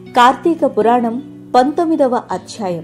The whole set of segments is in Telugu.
కార్తీక పురాణం పంతొమ్మిదవ అధ్యాయం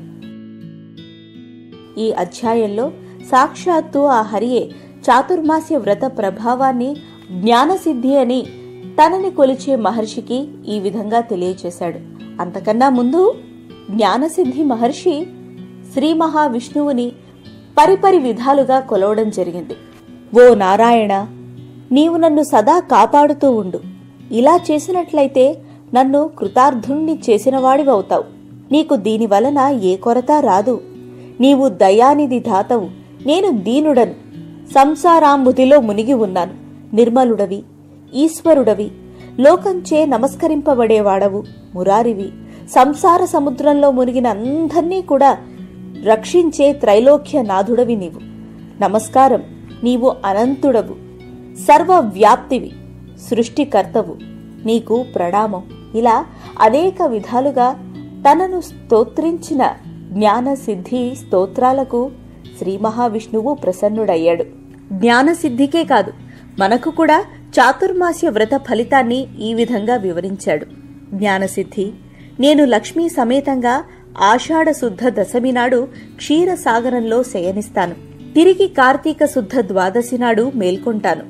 ఈ అధ్యాయంలో సాక్షాత్తు ఆ హరియే చాతుర్మాస్య వ్రత ప్రభావాన్ని జ్ఞానసిద్ధి అని తనని కొలిచే మహర్షికి ఈ విధంగా తెలియచేశాడు అంతకన్నా ముందు జ్ఞానసిద్ధి మహర్షి శ్రీ మహావిష్ణువుని పరిపరి విధాలుగా కొలవడం జరిగింది ఓ నారాయణ నీవు నన్ను సదా కాపాడుతూ ఉండు ఇలా చేసినట్లయితే నన్ను కృతార్థుణ్ణి చేసినవాడివవుతావు నీకు దీని వలన ఏ కొరత రాదు నీవు దయానిధి ధాతవు నేను దీనుడను సంసారాంబుదిలో మునిగి ఉన్నాను నిర్మలుడవి ఈశ్వరుడవి లోకంచే నమస్కరింపబడేవాడవు మురారివి సంసార సముద్రంలో మునిగిన అందర్నీ కూడా రక్షించే త్రైలోక్య నాథుడవి నీవు నమస్కారం నీవు అనంతుడవు సర్వవ్యాప్తివి సృష్టికర్తవు నీకు ప్రణామం ఇలా అనేక విధాలుగా తనను స్తోత్రించిన జ్ఞానసిద్ధి స్తోత్రాలకు శ్రీ మహావిష్ణువు ప్రసన్నుడయ్యాడు జ్ఞానసిద్ధికే కాదు మనకు కూడా చాతుర్మాస్య వ్రత ఫలితాన్ని ఈ విధంగా వివరించాడు జ్ఞానసిద్ధి నేను లక్ష్మీ సమేతంగా ఆషాఢ శుద్ధ దశమి నాడు క్షీరసాగరంలో శయనిస్తాను తిరిగి కార్తీక శుద్ధ ద్వాదశి నాడు మేల్కొంటాను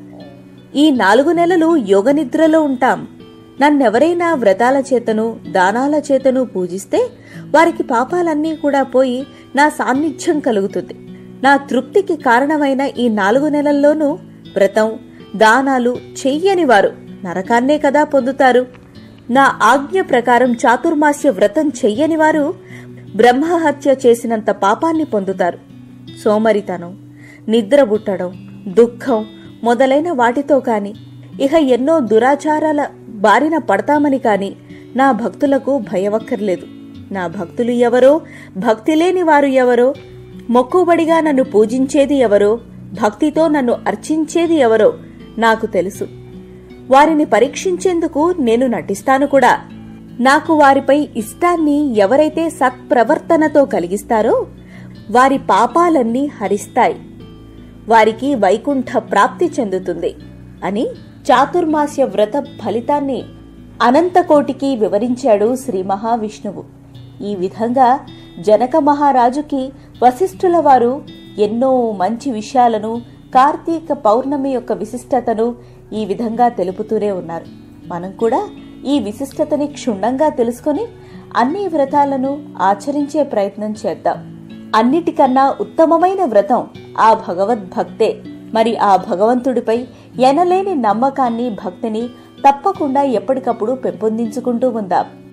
ఈ నాలుగు నెలలు యోగనిద్రలో ఉంటాం నన్నెవరైనా వ్రతాల చేతను దానాల చేతను పూజిస్తే వారికి పాపాలన్నీ కూడా పోయి నా సాన్నిధ్యం కలుగుతుంది నా తృప్తికి కారణమైన ఈ నాలుగు నెలల్లోనూ వ్రతం దానాలు చెయ్యని వారు నరకాన్నే కదా పొందుతారు నా ఆజ్ఞ ప్రకారం చాతుర్మాస్య వ్రతం చెయ్యని వారు బ్రహ్మహత్య చేసినంత పాపాన్ని పొందుతారు సోమరితనం నిద్రబుట్టడం దుఃఖం మొదలైన వాటితో కాని ఇహ ఎన్నో దురాచారాల బారిన పడతామని కాని నా భక్తులకు భయవక్కర్లేదు నా భక్తులు ఎవరో భక్తి లేని వారు ఎవరో మొక్కుబడిగా నన్ను పూజించేది ఎవరో భక్తితో నన్ను అర్చించేది ఎవరో నాకు తెలుసు వారిని పరీక్షించేందుకు నేను నటిస్తాను కూడా నాకు వారిపై ఇష్టాన్ని ఎవరైతే సత్ప్రవర్తనతో కలిగిస్తారో వారి పాపాలన్నీ హరిస్తాయి వారికి వైకుంఠ ప్రాప్తి చెందుతుంది అని చాతుర్మాస్య వ్రత ఫలితాన్ని అనంతకోటికి వివరించాడు శ్రీ మహావిష్ణువు ఈ విధంగా జనక మహారాజుకి వశిష్ఠుల వారు ఎన్నో మంచి విషయాలను కార్తీక పౌర్ణమి యొక్క విశిష్టతను ఈ విధంగా తెలుపుతూనే ఉన్నారు మనం కూడా ఈ విశిష్టతని క్షుణ్ణంగా తెలుసుకొని అన్ని వ్రతాలను ఆచరించే ప్రయత్నం చేద్దాం అన్నిటికన్నా ఉత్తమమైన వ్రతం ఆ భగవద్భక్తే మరి ఆ భగవంతుడిపై ఎనలేని నమ్మకాన్ని భక్తిని తప్పకుండా ఎప్పటికప్పుడు పెంపొందించుకుంటూ ఉందాం